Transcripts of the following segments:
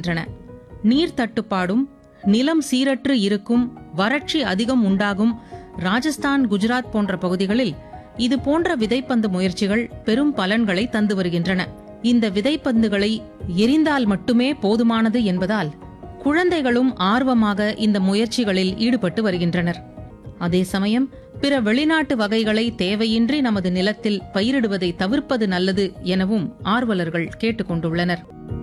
வருகின்றன நீர் தட்டுப்பாடும் நிலம் சீரற்று இருக்கும் வறட்சி அதிகம் உண்டாகும் ராஜஸ்தான் குஜராத் போன்ற பகுதிகளில் இது போன்ற விதைப்பந்து முயற்சிகள் பெரும் பலன்களை தந்து வருகின்றன இந்த விதைப்பந்துகளை எரிந்தால் மட்டுமே போதுமானது என்பதால் குழந்தைகளும் ஆர்வமாக இந்த முயற்சிகளில் ஈடுபட்டு வருகின்றனர் அதே சமயம் பிற வெளிநாட்டு வகைகளை தேவையின்றி நமது நிலத்தில் பயிரிடுவதை தவிர்ப்பது நல்லது எனவும் ஆர்வலர்கள் கேட்டுக்கொண்டுள்ளனர்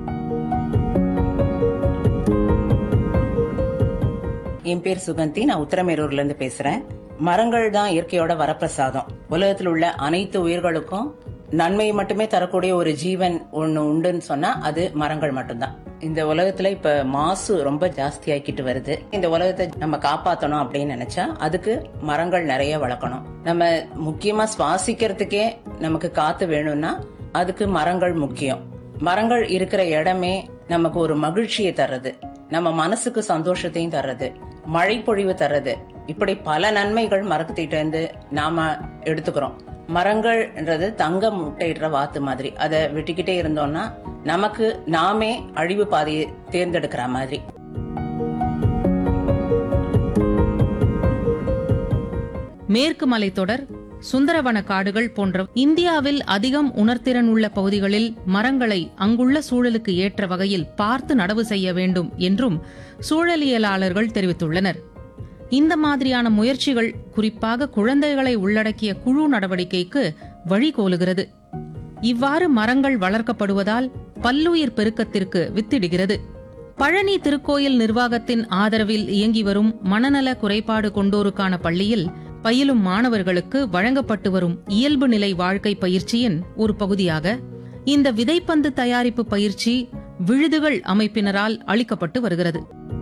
என் பேர் சுகந்தி நான் உத்தரமேரூர்ல இருந்து பேசுறேன் மரங்கள் தான் இயற்கையோட வரப்பிரசாதம் உலகத்தில் உள்ள அனைத்து உயிர்களுக்கும் நன்மையை மட்டுமே தரக்கூடிய ஒரு ஜீவன் ஒண்ணு உண்டுன்னு சொன்னா அது மரங்கள் மட்டும்தான் இந்த உலகத்துல இப்ப மாசு ரொம்ப ஜாஸ்தி ஆக்கிட்டு வருது இந்த உலகத்தை நம்ம காப்பாத்தணும் அப்படின்னு நினைச்சா அதுக்கு மரங்கள் நிறைய வளர்க்கணும் நம்ம முக்கியமா சுவாசிக்கிறதுக்கே நமக்கு காத்து வேணும்னா அதுக்கு மரங்கள் முக்கியம் மரங்கள் இருக்கிற இடமே நமக்கு ஒரு மகிழ்ச்சியை தர்றது நம்ம மனசுக்கு சந்தோஷத்தையும் தர்றது மழை பொழிவு தர்றது இப்படி பல நன்மைகள் மரத்துக்கிட்ட இருந்து நாம எடுத்துக்கிறோம் மரங்கள்ன்றது தங்க முட்டையிடுற வாத்து மாதிரி அதை வெட்டிக்கிட்டே இருந்தோம்னா நமக்கு நாமே அழிவு பாதையை தேர்ந்தெடுக்கிற மாதிரி மேற்கு மலைத்தொடர் சுந்தரவன காடுகள் போன்ற இந்தியாவில் அதிகம் உணர்திறன் உள்ள பகுதிகளில் மரங்களை அங்குள்ள சூழலுக்கு ஏற்ற வகையில் பார்த்து நடவு செய்ய வேண்டும் என்றும் சூழலியலாளர்கள் தெரிவித்துள்ளனர் இந்த மாதிரியான முயற்சிகள் குறிப்பாக குழந்தைகளை உள்ளடக்கிய குழு நடவடிக்கைக்கு வழிகோலுகிறது இவ்வாறு மரங்கள் வளர்க்கப்படுவதால் பல்லுயிர் பெருக்கத்திற்கு வித்திடுகிறது பழனி திருக்கோயில் நிர்வாகத்தின் ஆதரவில் இயங்கி வரும் மனநல குறைபாடு கொண்டோருக்கான பள்ளியில் பயிலும் மாணவர்களுக்கு வழங்கப்பட்டு வரும் இயல்பு நிலை வாழ்க்கை பயிற்சியின் ஒரு பகுதியாக இந்த விதைப்பந்து தயாரிப்பு பயிற்சி விழுதுகள் அமைப்பினரால் அளிக்கப்பட்டு வருகிறது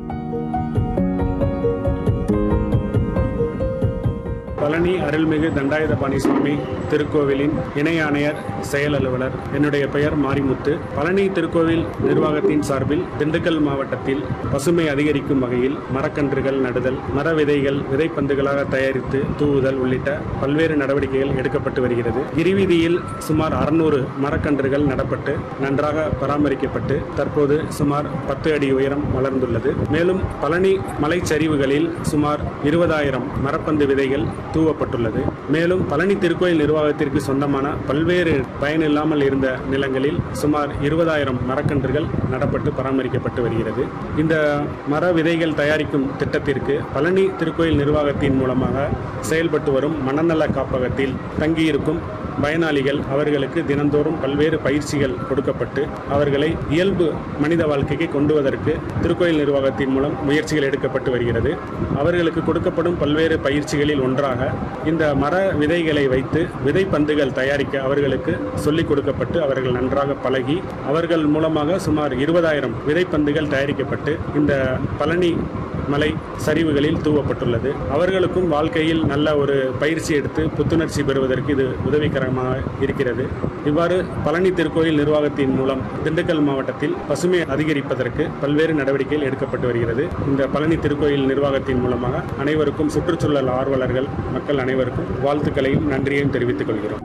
பழனி அருள்மிகு தண்டாயுதபாணி சுவாமி திருக்கோவிலின் இணை ஆணையர் செயல் அலுவலர் என்னுடைய பெயர் மாரிமுத்து பழனி திருக்கோவில் நிர்வாகத்தின் சார்பில் திண்டுக்கல் மாவட்டத்தில் பசுமை அதிகரிக்கும் வகையில் மரக்கன்றுகள் நடுதல் மர விதைகள் விதைப்பந்துகளாக தயாரித்து தூவுதல் உள்ளிட்ட பல்வேறு நடவடிக்கைகள் எடுக்கப்பட்டு வருகிறது கிரிவீதியில் சுமார் அறுநூறு மரக்கன்றுகள் நடப்பட்டு நன்றாக பராமரிக்கப்பட்டு தற்போது சுமார் பத்து அடி உயரம் வளர்ந்துள்ளது மேலும் பழனி மலைச்சரிவுகளில் சுமார் இருபதாயிரம் மரப்பந்து விதைகள் தூவப்பட்டுள்ளது மேலும் பழனி திருக்கோயில் நிர்வாகத்திற்கு சொந்தமான பல்வேறு பயனில்லாமல் இருந்த நிலங்களில் சுமார் இருபதாயிரம் மரக்கன்றுகள் நடப்பட்டு பராமரிக்கப்பட்டு வருகிறது இந்த மர விதைகள் தயாரிக்கும் திட்டத்திற்கு பழனி திருக்கோயில் நிர்வாகத்தின் மூலமாக செயல்பட்டு வரும் மனநல காப்பகத்தில் தங்கியிருக்கும் பயனாளிகள் அவர்களுக்கு தினந்தோறும் பல்வேறு பயிற்சிகள் கொடுக்கப்பட்டு அவர்களை இயல்பு மனித வாழ்க்கைக்கு கொண்டுவதற்கு திருக்கோயில் நிர்வாகத்தின் மூலம் முயற்சிகள் எடுக்கப்பட்டு வருகிறது அவர்களுக்கு கொடுக்கப்படும் பல்வேறு பயிற்சிகளில் ஒன்றாக இந்த மர விதைகளை வைத்து விதைப்பந்துகள் தயாரிக்க அவர்களுக்கு சொல்லிக் கொடுக்கப்பட்டு அவர்கள் நன்றாக பழகி அவர்கள் மூலமாக சுமார் இருபதாயிரம் விதைப்பந்துகள் தயாரிக்கப்பட்டு இந்த பழனி மலை சரிவுகளில் தூவப்பட்டுள்ளது அவர்களுக்கும் வாழ்க்கையில் நல்ல ஒரு பயிற்சி எடுத்து புத்துணர்ச்சி பெறுவதற்கு இது உதவிகரமாக இருக்கிறது இவ்வாறு பழனி திருக்கோயில் நிர்வாகத்தின் மூலம் திண்டுக்கல் மாவட்டத்தில் பசுமை அதிகரிப்பதற்கு பல்வேறு நடவடிக்கைகள் எடுக்கப்பட்டு வருகிறது இந்த பழனி திருக்கோயில் நிர்வாகத்தின் மூலமாக அனைவருக்கும் சுற்றுச்சூழல் ஆர்வலர்கள் மக்கள் அனைவருக்கும் வாழ்த்துக்களையும் நன்றியையும் தெரிவித்துக் கொள்கிறோம்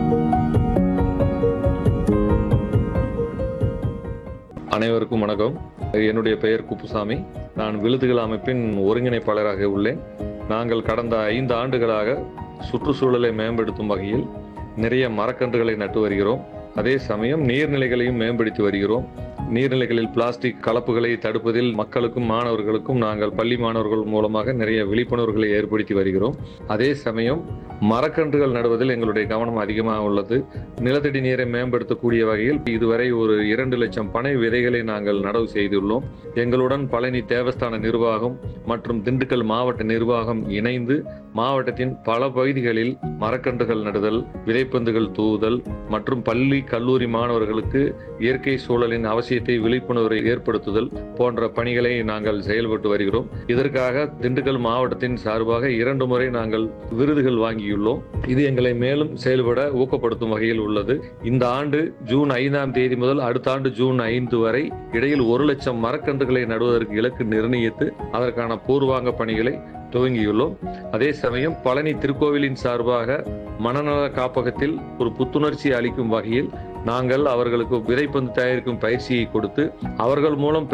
அனைவருக்கும் வணக்கம் என்னுடைய பெயர் குப்புசாமி நான் விழுதுகள் அமைப்பின் ஒருங்கிணைப்பாளராக உள்ளேன் நாங்கள் கடந்த ஐந்து ஆண்டுகளாக சுற்றுச்சூழலை மேம்படுத்தும் வகையில் நிறைய மரக்கன்றுகளை நட்டு வருகிறோம் அதே சமயம் நீர்நிலைகளையும் மேம்படுத்தி வருகிறோம் நீர்நிலைகளில் பிளாஸ்டிக் கலப்புகளை தடுப்பதில் மக்களுக்கும் மாணவர்களுக்கும் நாங்கள் பள்ளி மாணவர்கள் மூலமாக நிறைய விழிப்புணர்வுகளை ஏற்படுத்தி வருகிறோம் அதே சமயம் மரக்கன்றுகள் நடுவதில் எங்களுடைய கவனம் அதிகமாக உள்ளது நிலத்தடி நீரை மேம்படுத்தக்கூடிய வகையில் இதுவரை ஒரு இரண்டு லட்சம் பனை விதைகளை நாங்கள் நடவு செய்துள்ளோம் எங்களுடன் பழனி தேவஸ்தான நிர்வாகம் மற்றும் திண்டுக்கல் மாவட்ட நிர்வாகம் இணைந்து மாவட்டத்தின் பல பகுதிகளில் மரக்கன்றுகள் நடுதல் விதைப்பந்துகள் தூவுதல் மற்றும் பள்ளி கல்லூரி மாணவர்களுக்கு இயற்கை சூழலின் அவசியத்தை விழிப்புணர்வை ஏற்படுத்துதல் போன்ற பணிகளை நாங்கள் செயல்பட்டு வருகிறோம் இதற்காக திண்டுக்கல் மாவட்டத்தின் சார்பாக இரண்டு முறை நாங்கள் விருதுகள் வாங்கியுள்ளோம் இது எங்களை மேலும் செயல்பட ஊக்கப்படுத்தும் வகையில் உள்ளது இந்த ஆண்டு ஜூன் ஐந்தாம் தேதி முதல் அடுத்த ஆண்டு ஜூன் ஐந்து வரை இடையில் ஒரு லட்சம் மரக்கன்றுகளை நடுவதற்கு இலக்கு நிர்ணயித்து அதற்கான பூர்வாங்க பணிகளை துவங்கியுள்ளோம் அதே சமயம் பழனி திருக்கோவிலின் சார்பாக மனநல காப்பகத்தில் ஒரு புத்துணர்ச்சி அளிக்கும் வகையில் நாங்கள் அவர்களுக்கு விதைப்பந்து தயாரிக்கும் பயிற்சியை கொடுத்து அவர்கள் மூலம்